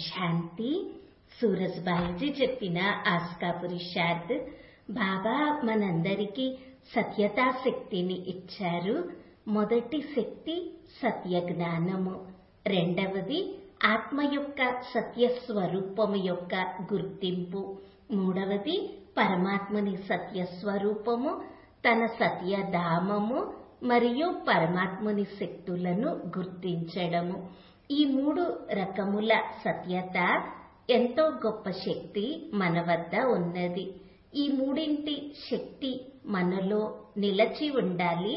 శాంతి సూరజ్బాయిజీ చెప్పిన ఆస్కా పురుషార్థ్ బాబా మనందరికీ సత్యతా శక్తిని ఇచ్చారు మొదటి శక్తి సత్య జ్ఞానము రెండవది ఆత్మ యొక్క సత్య స్వరూపము యొక్క గుర్తింపు మూడవది పరమాత్మని సత్య స్వరూపము తన సత్యధామము మరియు పరమాత్ముని శక్తులను గుర్తించడము ఈ మూడు రకముల సత్యత ఎంతో గొప్ప శక్తి మన వద్ద ఉన్నది ఈ మూడింటి శక్తి మనలో నిలచి ఉండాలి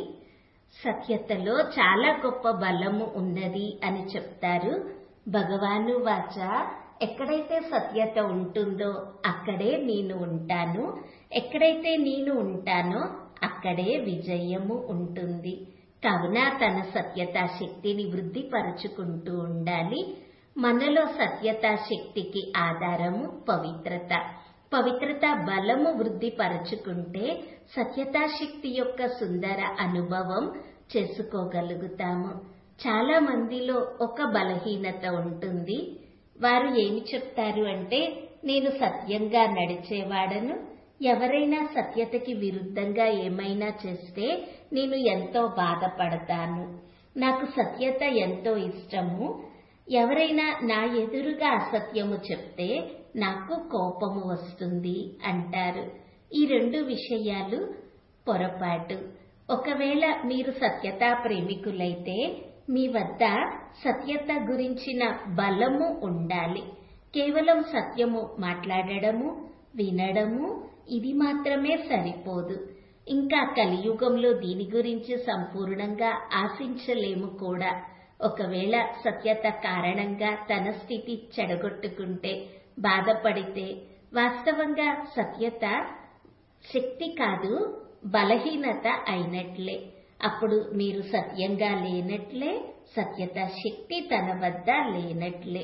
సత్యతలో చాలా గొప్ప బలము ఉన్నది అని చెప్తారు భగవాను వాచ ఎక్కడైతే సత్యత ఉంటుందో అక్కడే నేను ఉంటాను ఎక్కడైతే నేను ఉంటానో అక్కడే విజయము ఉంటుంది కావున తన సత్యతా శక్తిని వృద్ధిపరచుకుంటూ ఉండాలి మనలో సత్యతా శక్తికి ఆధారము పవిత్రత పవిత్రత బలము వృద్ధిపరచుకుంటే సత్యతా శక్తి యొక్క సుందర అనుభవం చేసుకోగలుగుతాము చాలా మందిలో ఒక బలహీనత ఉంటుంది వారు ఏమి చెప్తారు అంటే నేను సత్యంగా నడిచేవాడను ఎవరైనా సత్యతకి విరుద్ధంగా ఏమైనా చేస్తే నేను ఎంతో బాధపడతాను నాకు సత్యత ఎంతో ఇష్టము ఎవరైనా నా ఎదురుగా అసత్యము చెప్తే నాకు కోపము వస్తుంది అంటారు ఈ రెండు విషయాలు పొరపాటు ఒకవేళ మీరు సత్యతా ప్రేమికులైతే మీ వద్ద సత్యత గురించిన బలము ఉండాలి కేవలం సత్యము మాట్లాడడము వినడము ఇది మాత్రమే సరిపోదు ఇంకా కలియుగంలో దీని గురించి సంపూర్ణంగా ఆశించలేము కూడా ఒకవేళ సత్యత కారణంగా తన స్థితి చెడగొట్టుకుంటే బాధపడితే వాస్తవంగా సత్యత శక్తి కాదు బలహీనత అయినట్లే అప్పుడు మీరు సత్యంగా లేనట్లే సత్యత శక్తి తన వద్ద లేనట్లే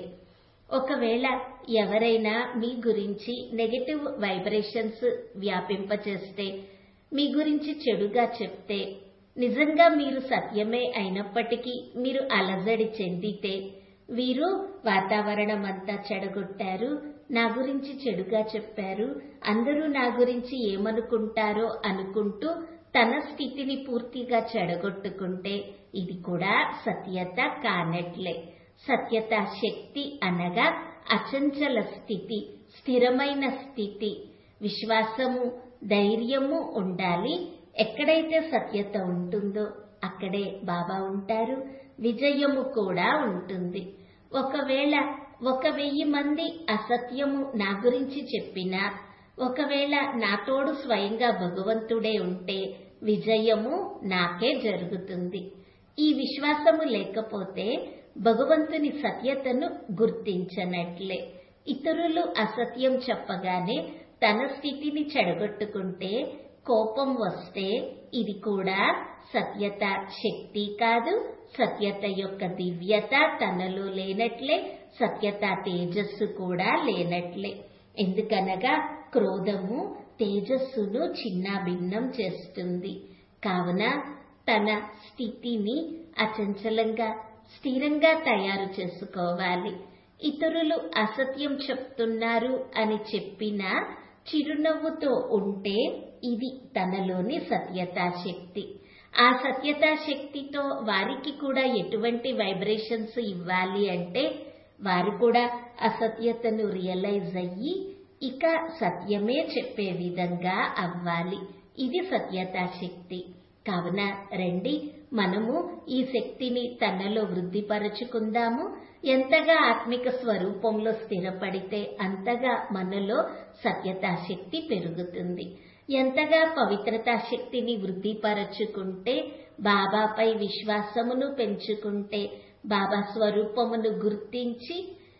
ఒకవేళ ఎవరైనా మీ గురించి నెగటివ్ వైబ్రేషన్స్ వ్యాపింపచేస్తే మీ గురించి చెడుగా చెప్తే నిజంగా మీరు సత్యమే అయినప్పటికీ మీరు అలజడి చెందితే వీరు వాతావరణం అంతా చెడగొట్టారు నా గురించి చెడుగా చెప్పారు అందరూ నా గురించి ఏమనుకుంటారో అనుకుంటూ తన స్థితిని పూర్తిగా చెడగొట్టుకుంటే ఇది కూడా సత్యత కానట్లే సత్యత శక్తి అనగా అచంచల స్థితి స్థిరమైన స్థితి విశ్వాసము ధైర్యము ఉండాలి ఎక్కడైతే సత్యత ఉంటుందో అక్కడే బాబా ఉంటారు విజయము కూడా ఉంటుంది ఒకవేళ ఒక వెయ్యి మంది అసత్యము నా గురించి చెప్పినా ఒకవేళ నా తోడు స్వయంగా భగవంతుడే ఉంటే విజయము నాకే జరుగుతుంది ఈ విశ్వాసము లేకపోతే భగవంతుని సత్యతను గుర్తించనట్లే ఇతరులు అసత్యం చెప్పగానే తన స్థితిని చెడగొట్టుకుంటే కోపం వస్తే ఇది కూడా సత్యత శక్తి కాదు సత్యత యొక్క దివ్యత తనలో లేనట్లే సత్యత తేజస్సు కూడా లేనట్లే ఎందుకనగా క్రోధము తేజస్సును చిన్నాభిన్నం చేస్తుంది కావున తన స్థితిని అచంచలంగా స్థిరంగా తయారు చేసుకోవాలి ఇతరులు అసత్యం చెప్తున్నారు అని చెప్పినా చిరునవ్వుతో ఉంటే ఇది తనలోని సత్యతా శక్తి ఆ సత్యతా శక్తితో వారికి కూడా ఎటువంటి వైబ్రేషన్స్ ఇవ్వాలి అంటే వారు కూడా అసత్యతను రియలైజ్ అయ్యి ఇక సత్యమే చెప్పే విధంగా అవ్వాలి ఇది సత్యతా శక్తి కావున రండి మనము ఈ శక్తిని తనలో వృద్ధిపరచుకుందాము ఎంతగా ఆత్మిక స్వరూపంలో స్థిరపడితే అంతగా మనలో సత్యతా శక్తి పెరుగుతుంది ఎంతగా పవిత్రతా శక్తిని వృద్ధిపరచుకుంటే బాబాపై విశ్వాసమును పెంచుకుంటే బాబా స్వరూపమును గుర్తించి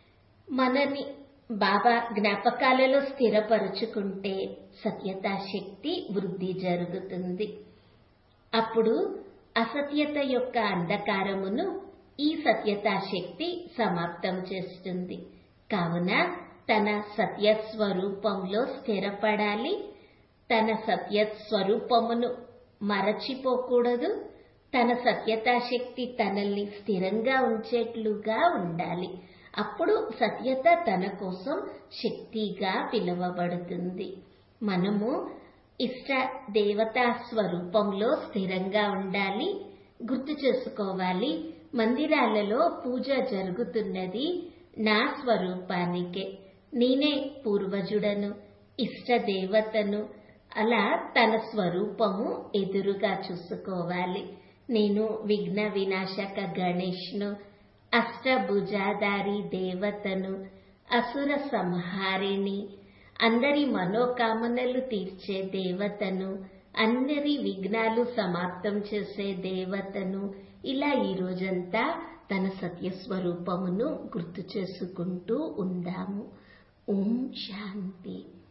మనని బాబా జ్ఞాపకాలలో స్థిరపరుచుకుంటే సత్యతా శక్తి వృద్ధి జరుగుతుంది అప్పుడు అసత్యత యొక్క అంధకారమును ఈ సత్యతా శక్తి సమాప్తం చేస్తుంది కావున తన సత్యస్వరూపంలో స్థిరపడాలి తన సత్యస్వరూపమును మరచిపోకూడదు తన సత్యతా శక్తి తనల్ని స్థిరంగా ఉంచేట్లుగా ఉండాలి అప్పుడు సత్యత తన కోసం శక్తిగా పిలువబడుతుంది మనము ఇష్ట దేవతా స్వరూపంలో స్థిరంగా ఉండాలి గుర్తు చేసుకోవాలి మందిరాలలో పూజ జరుగుతున్నది నా స్వరూపానికే నేనే పూర్వజుడను ఇష్ట దేవతను అలా తన స్వరూపము ఎదురుగా చూసుకోవాలి నేను విఘ్న వినాశక గణేష్ను అష్టభుజాధారి దేవతను అసుర సంహారిణి అందరి మనోకామనలు తీర్చే దేవతను అందరి విఘ్నాలు సమాప్తం చేసే దేవతను ఇలా ఈ రోజంతా తన సత్యస్వరూపమును గుర్తు చేసుకుంటూ ఉందాము ఓం శాంతి